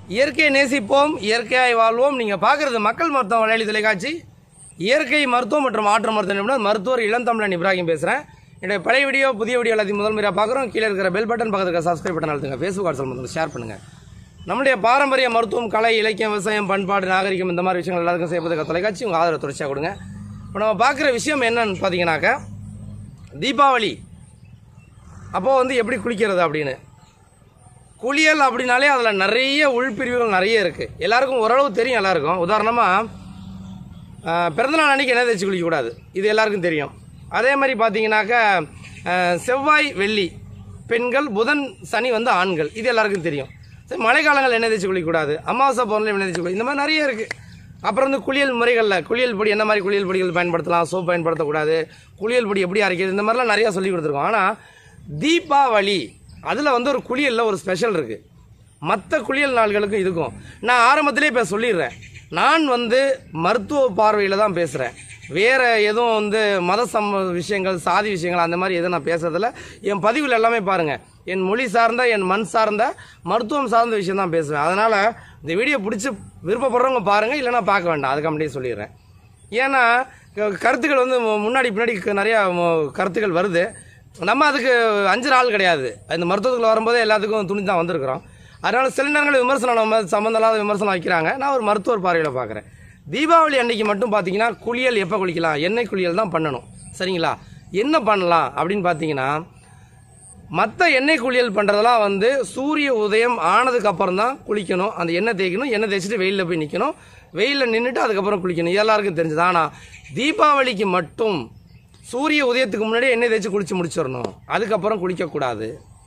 இயற்கையை நேசிப்போம் இயற்கையாய் வாழ்வோம் நீங்கள் பார்க்குறது மக்கள் மருத்துவம் வலையொலி தொலைக்காட்சி இயற்கை மருத்துவம் மற்றும் மாற்று மருத்துவ நிபுணர் மருத்துவர் இளந்தமிழன் இப்ராஹிம் பேசுகிறேன் என்னுடைய பழைய வீடியோ புதிய வீடியோ எல்லாத்தையும் முதல் முறையாக பார்க்குறோம் கீழே இருக்கிற பெல் பட்டன் பக்கத்தில் இருக்கிற சப்ஸ்கிரைப் பட்டன் அழுத்துங்க ஃபேஸ்புக் வாட்ஸ்அப் வந்து ஷேர் பண்ணுங்கள் நம்முடைய பாரம்பரிய மருத்துவம் கலை இலக்கியம் விவசாயம் பண்பாடு நாகரிகம் இந்த மாதிரி விஷயங்கள் எல்லாருக்கும் செய்யப்படுகிற தொலைக்காட்சி உங்கள் ஆதரவு தொடர்ச்சியாக கொடுங்க இப்போ நம்ம பார்க்குற விஷயம் என்னன்னு பார்த்தீங்கன்னாக்கா தீபாவளி அப்போது வந்து எப்படி குளிக்கிறது அப்படின்னு குளியல் அப்படின்னாலே அதில் நிறைய உள்பிரிவுகள் நிறைய இருக்குது எல்லாருக்கும் ஓரளவு தெரியும் எல்லாருக்கும் உதாரணமாக பிறந்தநாள் அன்னைக்கு என்ன தேய்ச்சி குளிக்கக்கூடாது இது எல்லாருக்கும் தெரியும் அதே மாதிரி பார்த்தீங்கன்னாக்கா அஹ், செவ்வாய் வெள்ளி பெண்கள் புதன் சனி வந்து ஆண்கள் இது எல்லாருக்கும் தெரியும் சரி மழைக்காலங்கள் என்ன தேய்ச்சி குளிக்கக்கூடாது அமாவாசை பௌர்ணமி என்ன தேய்ச்சி குளி இந்த மாதிரி நிறைய இருக்குது அப்புறம் வந்து குளியல் முறைகளில் குளியல் பொடி என்ன மாதிரி குளியல் பொடிகள் பயன்படுத்தலாம் சோப் பயன்படுத்தக்கூடாது குளியல் பொடி எப்படி அரைக்கிறது இந்த மாதிரிலாம் நிறையா சொல்லி கொடுத்துருக்கோம் ஆனால் தீபாவளி அதில் வந்து ஒரு குளியலில் ஒரு ஸ்பெஷல் இருக்குது மற்ற குளியல் நாள்களுக்கும் இதுக்கும் நான் ஆரம்பத்திலே இப்போ சொல்லிடுறேன் நான் வந்து மருத்துவ பார்வையில் தான் பேசுகிறேன் வேறு எதுவும் வந்து மத சம்ம விஷயங்கள் சாதி விஷயங்கள் அந்த மாதிரி எதுவும் நான் பேசுறதில்ல என் பதிவில் எல்லாமே பாருங்கள் என் மொழி சார்ந்த என் மண் சார்ந்த மருத்துவம் சார்ந்த விஷயம் தான் பேசுவேன் அதனால் இந்த வீடியோ பிடிச்சி விருப்பப்படுறவங்க பாருங்கள் இல்லைன்னா பார்க்க வேண்டாம் அதுக்கு அப்படியே சொல்லிடுறேன் ஏன்னா க- கருத்துக்கள் வந்து மு- முன்னாடி பின்னாடி க- நிறையா மு- கருத்துக்கள் வருது நம்ம அதுக்கு அஞ்சு நாள் கிடையாது இந்த மருத்துவத்துக்குள்ள வரும்போதே எல்லாத்துக்கும் துணி தான் வந்திருக்கிறோம் அதனால சில நேரங்கள் விமர்சனம் நம்ம சம்மந்தம் இல்லாத விமர்சனம் வைக்கிறாங்க நான் ஒரு மருத்துவர் பார்வையில் பார்க்குறேன் தீபாவளி அன்னைக்கு மட்டும் பார்த்தீங்கன்னா குளியல் எப்போ குளிக்கலாம் எண்ணெய் குளியல் தான் பண்ணணும் சரிங்களா என்ன பண்ணலாம் அப்படின்னு பார்த்தீங்கன்னா மற்ற எண்ணெய் குளியல் பண்ணுறதெல்லாம் வந்து சூரிய உதயம் ஆனதுக்கு அப்புறம் தான் குளிக்கணும் அந்த எண்ணெய் தேய்க்கணும் எண்ணெய் தேய்ச்சிட்டு வெயிலில் போய் நிற்கணும் வெயிலில் நின்றுட்டு அதுக்கப்புறம் குளிக்கணும் இது எல்லாருக்கும் தெரிஞ்சது ஆனால் தீபாவளிக்கு மட்டும் சூரிய உதயத்துக்கு முன்னாடி எண்ணெய் தேய்ச்சி குளிச்சு முடிச்சிடணும் அதுக்கப்புறம் குளிக்கக்கூடாது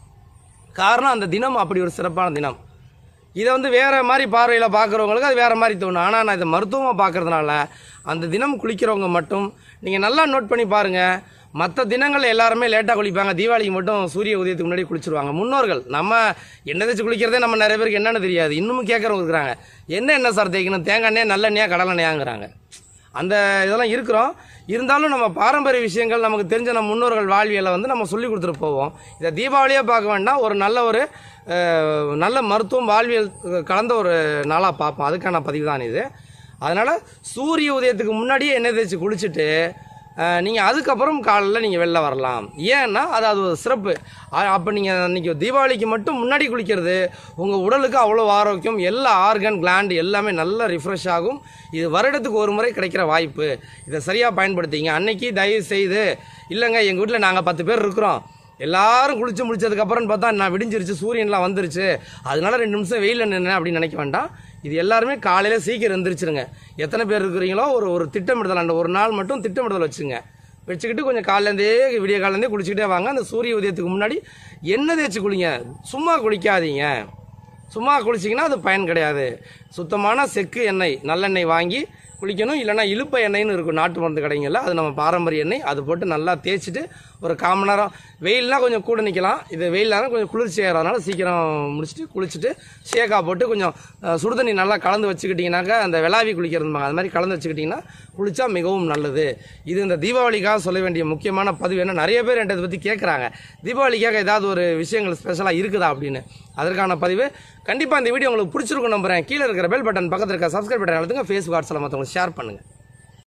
காரணம் அந்த தினம் அப்படி ஒரு சிறப்பான தினம் இதை வந்து வேற மாதிரி பார்வையில் பார்க்குறவங்களுக்கு அது வேற மாதிரி தோணும் ஆனால் நான் இதை மருத்துவமாக பார்க்கறதுனால அந்த தினம் குளிக்கிறவங்க மட்டும் நீங்கள் நல்லா நோட் பண்ணி பாருங்க மற்ற தினங்கள் எல்லாருமே லேட்டாக குளிப்பாங்க தீபாவளிக்கு மட்டும் சூரிய உதயத்துக்கு முன்னாடி குளிச்சிருவாங்க முன்னோர்கள் நம்ம எண்ணெய் தேய்ச்சி குளிக்கிறதே நம்ம நிறைய பேருக்கு என்னன்னு தெரியாது இன்னமும் கேட்குறவங்க இருக்கிறாங்க என்ன எண்ணெய் சார் தேய்க்கணும் தேங்காய் எண்ணெய் நல்லெண்ணெயா கடலெண்ணெயாங்கிறாங்க அந்த இதெல்லாம் இருக்கிறோம் இருந்தாலும் நம்ம பாரம்பரிய விஷயங்கள் நமக்கு தெரிஞ்ச நம்ம முன்னோர்கள் வாழ்வியலை வந்து நம்ம சொல்லி கொடுத்துட்டு போவோம் இதை தீபாவளியாக பார்க்க வேண்டாம் ஒரு நல்ல ஒரு அஹ், நல்ல மருத்துவம் வாழ்வியல் கலந்த ஒரு நாளாக பார்ப்போம் அதுக்கான பதிவு தான் இது அதனால் சூரிய உதயத்துக்கு முன்னாடியே எண்ணெய் தேய்ச்சி குளிச்சுட்டு நீங்கள் அதுக்கப்புறம் காலையில் நீங்கள் வெளில வரலாம் ஏன்னா அது அது ஒரு சிறப்பு அப்போ நீங்கள் அன்றைக்கி தீபாவளிக்கு மட்டும் முன்னாடி குளிக்கிறது உங்கள் உடலுக்கு அவ்வளோ ஆரோக்கியம் எல்லா ஆர்கன் கிளாண்ட் எல்லாமே நல்லா ரிஃப்ரெஷ் ஆகும் இது வருடத்துக்கு ஒரு முறை கிடைக்கிற வாய்ப்பு இதை சரியாக பயன்படுத்திங்க அன்னைக்கு தயவு செய்து இல்லைங்க எங்கள் வீட்டில் நாங்கள் பத்து பேர் இருக்கிறோம் எல்லாரும் குளிச்சு முடிச்சதுக்கப்புறம் பார்த்தா நான் விடிஞ்சிருச்சு சூரியன்லாம் வந்துருச்சு அதனால ரெண்டு நிமிஷம் வெயிலில் நின்று அப்படின்னு நினைக்க வேண்டாம் இது எல்லாருமே காலையில் சீக்கிரம் எந்திரிச்சிருங்க எத்தனை பேர் இருக்கிறீங்களோ ஒரு ஒரு திட்டமிடுதல் அந்த ஒரு நாள் மட்டும் திட்டமிடுதல் வச்சுங்க வச்சுக்கிட்டு கொஞ்சம் காலையிலேருந்தே விடிய காலையிலேருந்தே குளிச்சுக்கிட்டே வாங்க அந்த சூரிய உதயத்துக்கு முன்னாடி எண்ணெய் தேய்ச்சி குளிங்க சும்மா குளிக்காதீங்க சும்மா குளிச்சிங்கன்னா அது பயன் கிடையாது சுத்தமான செக்கு எண்ணெய் நல்லெண்ணெய் வாங்கி குளிக்கணும் இல்லைன்னா இழுப்ப எண்ணெய்னு இருக்கும் நாட்டு மருந்து கடைங்களில் அது நம்ம பாரம்பரிய எண்ணெய் அது போட்டு நல்லா தேய்ச்சிட்டு ஒரு கால் மணி நேரம் வெயில்னா கொஞ்சம் கூட நிற்கலாம் இது வெயில்னா கொஞ்சம் குளிர்ச்சி ஆகிறதுனால சீக்கிரம் முடிச்சுட்டு குளிச்சுட்டு ஷேக்கா போட்டு கொஞ்சம் அஹ், சுடுதண்ணி நல்லா கலந்து வச்சுக்கிட்டிங்கனாக்கா அந்த விளாவி குளிக்கிறதுமாங்க அது மாதிரி கலந்து வச்சுக்கிட்டிங்கன்னா குளிச்சா மிகவும் நல்லது இது இந்த தீபாவளிக்காக சொல்ல வேண்டிய முக்கியமான பதிவு என்ன நிறைய பேர் என்கிட்ட இதை பற்றி கேட்குறாங்க தீபாவளிக்காக ஏதாவது ஒரு விஷயங்கள் ஸ்பெஷலாக இருக்குதா அப்படின்னு அதற்கான பதிவு கண்டிப்பாக இந்த வீடியோ உங்களுக்கு பிடிச்சிருக்கும் நம்புறேன் கீழே இருக்கிற பெல் பட்டன் பக்கத்தில் இருக்க சப்ஸ்கிரைப் பட்டன் அழுத்துங்க ஃபேஸ்புக் வாட்ஸ்அப்பில் மற்றவங்களுக்கு ஷேர் பண்ணுங்கள்